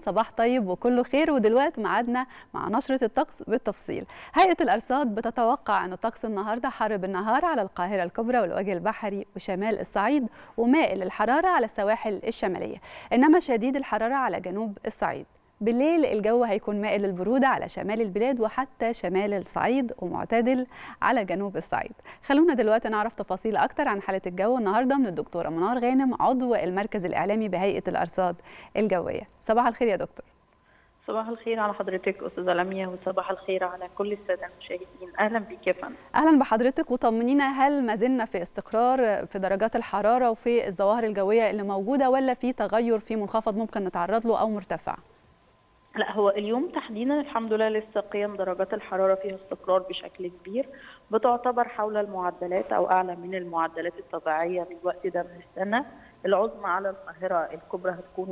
صباح طيب وكله خير ودلوقتي ميعادنا مع نشرة الطقس بالتفصيل هيئة الأرصاد بتتوقع أن الطقس النهاردة حر بالنهار على القاهرة الكبرى والوجه البحري وشمال الصعيد ومائل الحرارة على السواحل الشمالية إنما شديد الحرارة على جنوب الصعيد بالليل الجو هيكون مائل للبرودة على شمال البلاد وحتى شمال الصعيد ومعتدل على جنوب الصعيد خلونا دلوقتي نعرف تفاصيل أكتر عن حالة الجو النهاردة من الدكتورة منار غانم عضو المركز الإعلامي بهيئة الأرصاد الجوية صباح الخير يا دكتور صباح الخير على حضرتك استاذه لميا وصباح الخير على كل الساده المشاهدين اهلا بك يا فندم اهلا بحضرتك وطمنينا هل ما زلنا في استقرار في درجات الحراره وفي الظواهر الجويه اللي موجوده ولا في تغير في منخفض ممكن نتعرض له او مرتفع لا هو اليوم تحديدا الحمد لله لسه قيم درجات الحراره فيها استقرار بشكل كبير بتعتبر حول المعدلات او اعلى من المعدلات الطبيعيه للوقت ده من السنه العظمى على القاهره الكبرى هتكون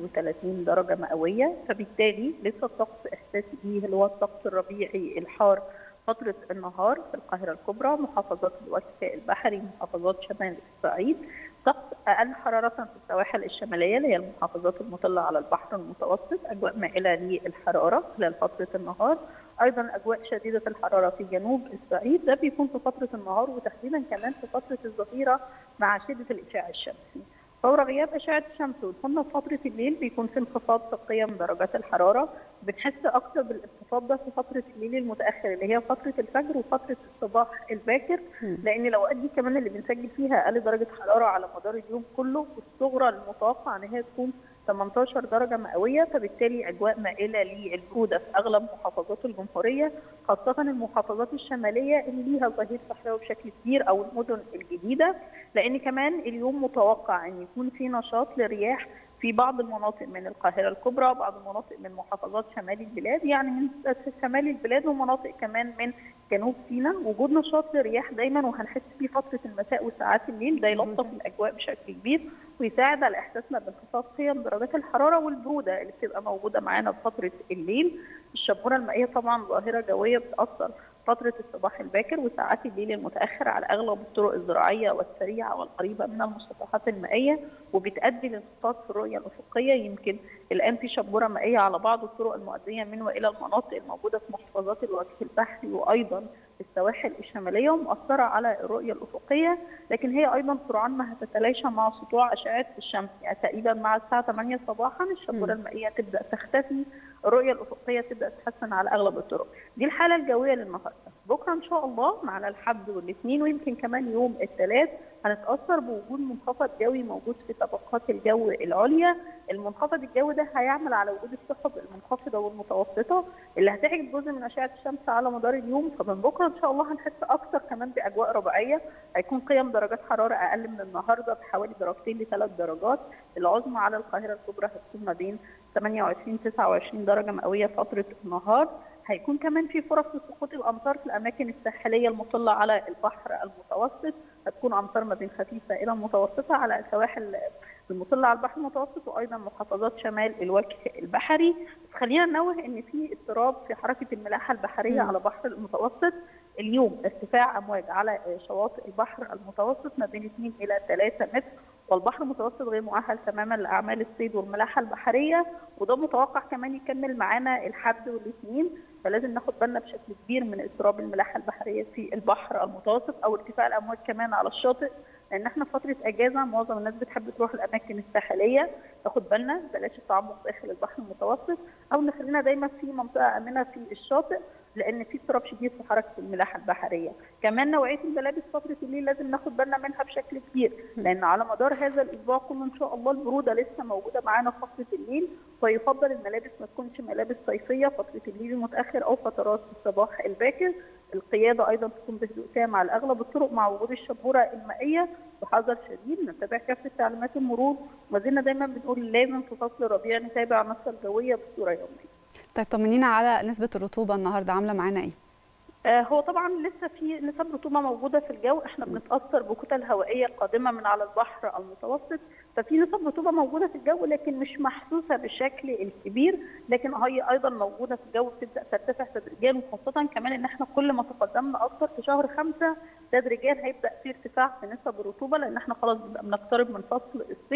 31 درجه مئويه فبالتالي لسه الطقس احساسي بيه اللي هو الطقس الربيعي الحار فترة النهار في القاهرة الكبرى محافظات الوجه البحري محافظات شمال الصعيد طقس أقل حرارة في السواحل الشمالية اللي هي المحافظات المطلة على البحر المتوسط أجواء مائلة للحرارة خلال فترة النهار أيضا أجواء شديدة الحرارة في جنوب الصعيد ده بيكون في فترة النهار وتحديدا كمان في فترة الظهيرة مع شدة الإشعاع الشمسي فور غياب أشعة الشمس ودخولنا في فترة الليل بيكون في انخفاض في قيم درجات الحرارة بنحس أكتر بالانخفاض ده في فترة الليل المتأخر اللي هي فترة الفجر وفترة الصباح الباكر لأن الأوقات دي كمان اللي بنسجل فيها أقل درجة حرارة على مدار اليوم كله والصغرى المتوقع إن هي تكون 18 درجة مئوية فبالتالي أجواء مائلة للبرودة في أغلب محافظات الجمهورية خاصة المحافظات الشمالية اللي ليها ظهير صحراوي بشكل كبير أو المدن الجديدة لأن كمان اليوم متوقع أن يكون في نشاط لرياح في بعض المناطق من القاهرة الكبرى بعض المناطق من محافظات شمال البلاد يعني من شمال البلاد ومناطق كمان من جنوب سيناء وجود نشاط للرياح دايما وهنحس بيه فترة المساء وساعات الليل ده يلطف الأجواء بشكل كبير ويساعد على إحساسنا بانخفاض قيم درجات الحرارة والبرودة اللي بتبقى موجودة معانا في فترة الليل الشبورة المائية طبعا ظاهرة جوية بتأثر فترة الصباح الباكر وساعات الليل المتأخر على أغلب الطرق الزراعية والسريعة والقريبة من المسطحات المائية وبتؤدي لانخفاض في الرؤية الأفقية يمكن الآن في شبورة مائية على بعض الطرق المؤدية من وإلى المناطق الموجودة في محافظات الوجه البحري وأيضا السواحل الشمالية ومؤثرة على الرؤية الأفقية لكن هي أيضا سرعان ما هتتلاشى مع سطوع أشعة الشمس يعني تقريبا مع الساعة 8 صباحا الشبورة المائية تبدأ تختفي الرؤية الأفقية تبدأ تتحسن على أغلب الطرق دي الحالة الجوية للنهاردة بكرة إن شاء الله معنا الحد والاثنين ويمكن كمان يوم الثلاث هنتأثر بوجود منخفض جوي موجود في طبقات الجو العليا المنخفض الجوي ده هيعمل على وجود السحب المنخفضة والمتوسطة اللي هتحجب جزء من أشعة الشمس على مدار اليوم فمن بكرة إن شاء الله هنحس أكثر كمان بأجواء ربيعية هيكون قيم درجات حرارة أقل من النهاردة بحوالي درجتين لثلاث درجات العظمى على القاهرة الكبرى هتكون ما بين 28 29 درجة مئوية فترة النهار هيكون كمان في فرص لسقوط الامطار في الاماكن الساحليه المطله على البحر المتوسط هتكون امطار ما بين خفيفه الى متوسطه على السواحل المطله على البحر المتوسط وايضا محافظات شمال الوجه البحري خلينا ننوه ان في اضطراب في حركه الملاحه البحريه م. على البحر المتوسط اليوم ارتفاع امواج على شواطئ البحر المتوسط ما بين 2 الى 3 متر والبحر المتوسط غير مؤهل تماما لاعمال الصيد والملاحه البحريه وده متوقع كمان يكمل معانا الحد والاثنين فلازم ناخد بالنا بشكل كبير من اضطراب الملاحه البحريه في البحر المتوسط او ارتفاع الامواج كمان على الشاطئ لان احنا في فتره اجازه معظم الناس بتحب تروح الاماكن الساحليه تاخد بالنا بلاش التعمق داخل البحر المتوسط او نخلينا دايما في منطقه امنه في الشاطئ لان في اضطراب شديد في حركه الملاحه البحريه كمان نوعيه الملابس فتره الليل لازم ناخد بالنا منها بشكل كبير لان على مدار هذا الاسبوع كله ان شاء الله البروده لسه موجوده معانا في فتره الليل فيفضل الملابس ما تكونش ملابس صيفيه فتره الليل المتاخر او فترات الصباح الباكر القياده ايضا تكون بهدوء تام على اغلب الطرق مع وجود الشبوره المائيه بحذر شديد نتابع كافه تعليمات المرور وما زلنا دايما بنقول لازم في فصل الربيع نتابع النشره الجويه بصوره يوميه طيب طمنينا على نسبة الرطوبة النهاردة عاملة معانا ايه؟ آه هو طبعا لسه في نسب رطوبه موجوده في الجو احنا بنتاثر بكتل هوائيه قادمه من على البحر المتوسط ففي نسب رطوبه موجوده في الجو لكن مش محسوسه بالشكل الكبير لكن هي ايضا موجوده في الجو بتبدا ترتفع تدريجيا وخاصه كمان ان احنا كل ما تقدمنا اكثر في شهر خمسه تدريجيا هيبدا في ارتفاع في نسب الرطوبه لان احنا خلاص بنقترب من فصل الصيف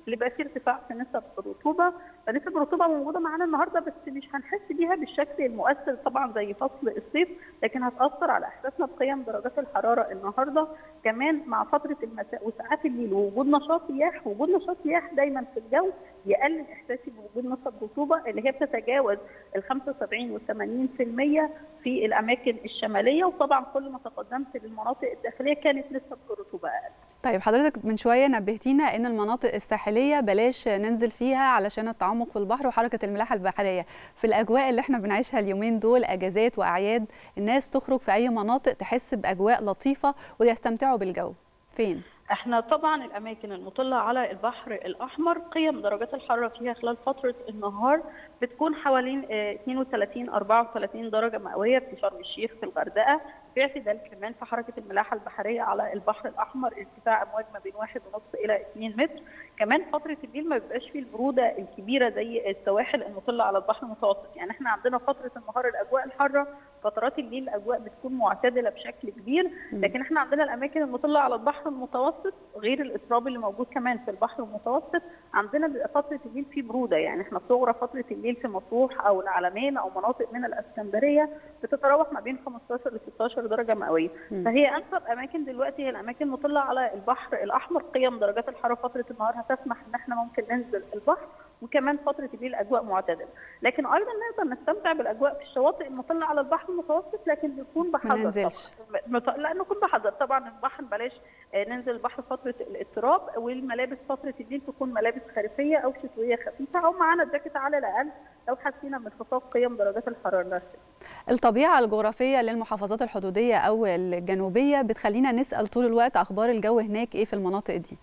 اللي بقى فيه ارتفاع في نسب الرطوبه فنسب الرطوبه موجوده معانا النهارده بس مش هنحس بيها بالشكل المؤثر طبعا زي فصل الصيف لكن هتاثر على احساسنا بقيم درجات الحراره النهارده كمان مع فتره المساء وساعات الليل ووجود نشاط رياح وجود نشاط رياح دايما في الجو يقلل احساسي بوجود نسب رطوبه اللي هي بتتجاوز ال 75 وال 80% في الاماكن الشماليه وطبعا كل ما تقدمت للمناطق الداخليه كانت نسب الرطوبه اقل. طيب حضرتك من شويه نبهتينا ان المناطق الساحليه بلاش ننزل فيها علشان التعمق في البحر وحركه الملاحه البحريه في الاجواء اللي احنا بنعيشها اليومين دول اجازات واعياد الناس تخرج في اي مناطق تحس باجواء لطيفه ويستمتعوا بالجو فين احنا طبعا الاماكن المطله على البحر الاحمر قيم درجات الحراره فيها خلال فتره النهار بتكون حوالين 32 34 درجه مئويه في شرم الشيخ في الغردقه في اعتدال كمان في حركه الملاحه البحريه على البحر الاحمر ارتفاع امواج ما بين 1.5 الى 2 متر كمان فتره الليل ما بيبقاش فيه البروده الكبيره زي السواحل المطله على البحر المتوسط يعني احنا عندنا فتره النهار الاجواء الحاره فترات الليل الاجواء بتكون معتدله بشكل كبير لكن احنا عندنا الاماكن المطله على البحر المتوسط غير الاضطراب اللي موجود كمان في البحر المتوسط عندنا بيبقى فتره الليل فيه بروده يعني احنا صغرى فتره الليل في مطروح او العلمين او مناطق من الاسكندريه بتتراوح ما بين 15 ل 16 درجه مئويه فهي انسب اماكن دلوقتي هي الاماكن المطله على البحر الاحمر قيم درجات الحراره فتره النهار هتسمح ان احنا ممكن ننزل البحر وكمان فتره الليل اجواء معتدله لكن ايضا نقدر نستمتع بالاجواء في الشواطئ المطله على البحر المتوسط لكن يكون بحذر طبعا لا نكون بحذر طبعا البحر بلاش ننزل البحر فتره الاضطراب والملابس فتره الليل تكون ملابس خريفيه او شتويه خفيفه او معانا جاكيت على الاقل لو حسينا من انخفاض قيم درجات الحراره الطبيعه الجغرافيه للمحافظات الحدوديه او الجنوبيه بتخلينا نسال طول الوقت اخبار الجو هناك ايه في المناطق دي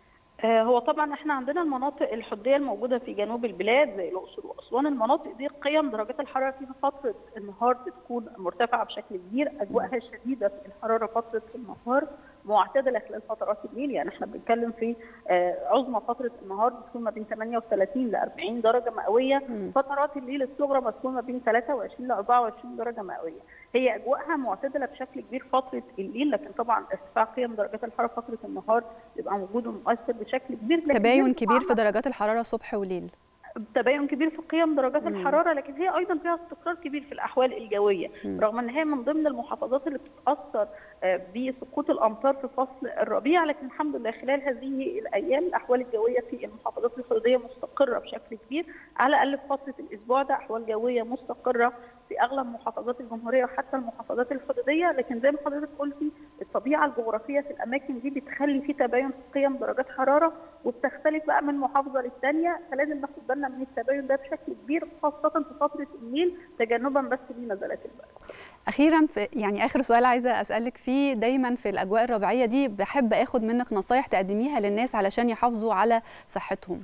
هو طبعا احنا عندنا المناطق الحدوديه الموجوده في جنوب البلاد زي الاقصر واسوان المناطق دي قيم درجات الحراره فيها فتره النهار بتكون مرتفعه بشكل كبير اجواءها شديده في الحراره فتره النهار معتدله خلال فترات الليل يعني احنا بنتكلم في عظمى فتره النهار بتكون ما بين 38 ل 40 درجه مئويه فترات الليل الصغرى بتكون ما بين 23 ل 24 درجه مئويه هي اجواءها معتدله بشكل كبير فتره الليل لكن طبعا ارتفاع قيم درجات الحراره فتره النهار بيبقى موجود ومؤثر بشكل كبير تباين كبير في درجات الحراره صبح وليل تباين كبير في قيم درجات مم. الحراره لكن هي ايضا فيها استقرار كبير في الاحوال الجويه مم. رغم ان هي من ضمن المحافظات اللي بتتاثر بسقوط الامطار في فصل الربيع لكن الحمد لله خلال هذه الايام الاحوال الجويه في المحافظات الحدوديه مستقره بشكل كبير على الاقل في فتره الاسبوع ده احوال جويه مستقره في اغلب محافظات الجمهوريه وحتى المحافظات الحدوديه لكن زي ما حضرتك قلتي الطبيعه الجغرافيه في الاماكن دي بتخلي في تباين في قيم درجات حراره وبتختلف بقى من محافظه للثانيه فلازم ناخد بالنا من التباين ده بشكل كبير خاصه في فتره الليل تجنبا بس لنزلات البرد. اخيرا في يعني اخر سؤال عايزه اسالك فيه دايما في الاجواء الربيعيه دي بحب اخد منك نصايح تقدميها للناس علشان يحافظوا على صحتهم.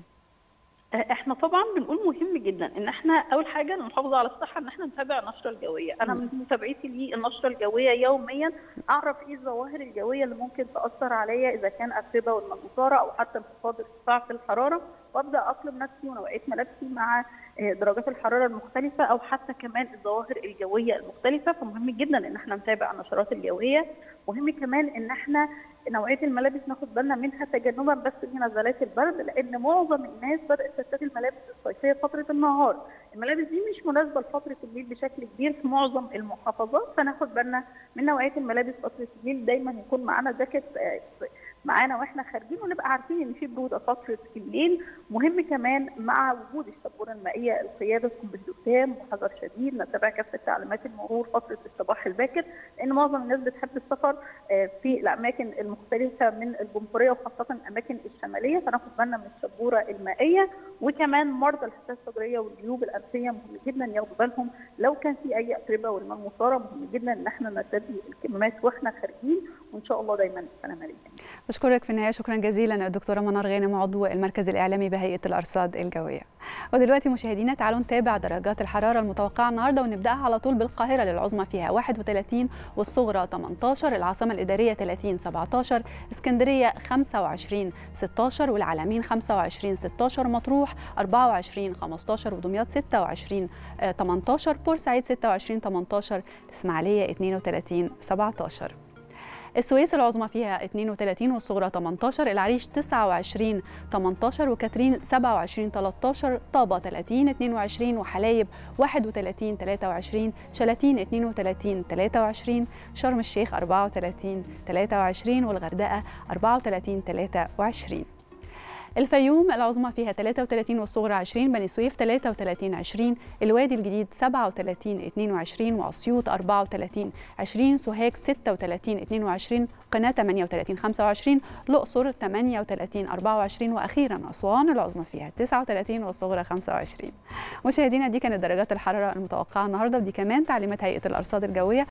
احنا طبعا بنقول مهم جدا ان احنا اول حاجه نحافظ على الصحه ان احنا نتابع النشره الجويه انا من متابعتي للنشره الجويه يوميا اعرف ايه الظواهر الجويه اللي ممكن تاثر عليا اذا كان اتربه والمطره او حتى انخفاض ارتفاع في الحراره وابدا اقلم نفسي ونوعيه ملابسي مع درجات الحراره المختلفه او حتى كمان الظواهر الجويه المختلفه فمهم جدا ان احنا نتابع النشرات الجويه مهم كمان ان احنا نوعيه الملابس ناخد بالنا منها تجنبا بس لنزلات البرد لان معظم الناس بدات ترتدي الملابس الصيفيه فتره النهار الملابس دي مش مناسبه لفتره الليل بشكل كبير في معظم المحافظات فناخد بالنا من نوعيه الملابس فتره الليل دايما يكون معانا جاكيت معانا واحنا خارجين ونبقى عارفين ان في بروده فتره الليل مهم كمان مع وجود السبوره المائيه القياده تكون بالدكان وحذر شديد نتابع كافه تعليمات المرور فتره الصباح الباكر لان معظم الناس بتحب السفر في الاماكن المختلفه من الجمهوريه وخاصه الاماكن الشماليه فناخد بالنا من السبوره المائيه وكمان مرضى الحساسيه الصدريه والجيوب الانفيه مهم جدا ياخدوا بالهم لو كان في اي اتربه والمرمطاره مهم جدا ان احنا نرتدي الكمامات واحنا خارجين وان شاء الله دايما السلامه لينا. بشكرك في النهايه شكرا جزيلا الدكتوره منار غانم عضو المركز الاعلامي بهيئه الارصاد الجويه. ودلوقتي مشاهدينا تعالوا نتابع درجات الحراره المتوقعه النهارده ونبداها على طول بالقاهره للعظمى فيها 31 والصغرى 18 العاصمه الاداريه 30 17 اسكندريه 25 16 والعلمين 25 16 مطروح 24 15 ودمياط 26 18 بورسعيد 26 18 الاسماعيليه 32 17 السويس العظمى فيها 32 والصغرى 18 العريش 29 18 وكاترين 27 13 طابة 30 22 وحلايب 31 23 شلاتين 32 23 شرم الشيخ 34 23 والغردقة 34 23 الفيوم العظمى فيها 33 والصغرى 20 بني سويف 33 20 الوادي الجديد 37 22 واسيوط 34 20 سوهاج 36 22 قناه 38 25 الاقصر 38 24 واخيرا اسوان العظمى فيها 39 والصغرى 25 مشاهدينا دي كانت درجات الحراره المتوقعه النهارده ودي كمان تعليمات هيئه الارصاد الجويه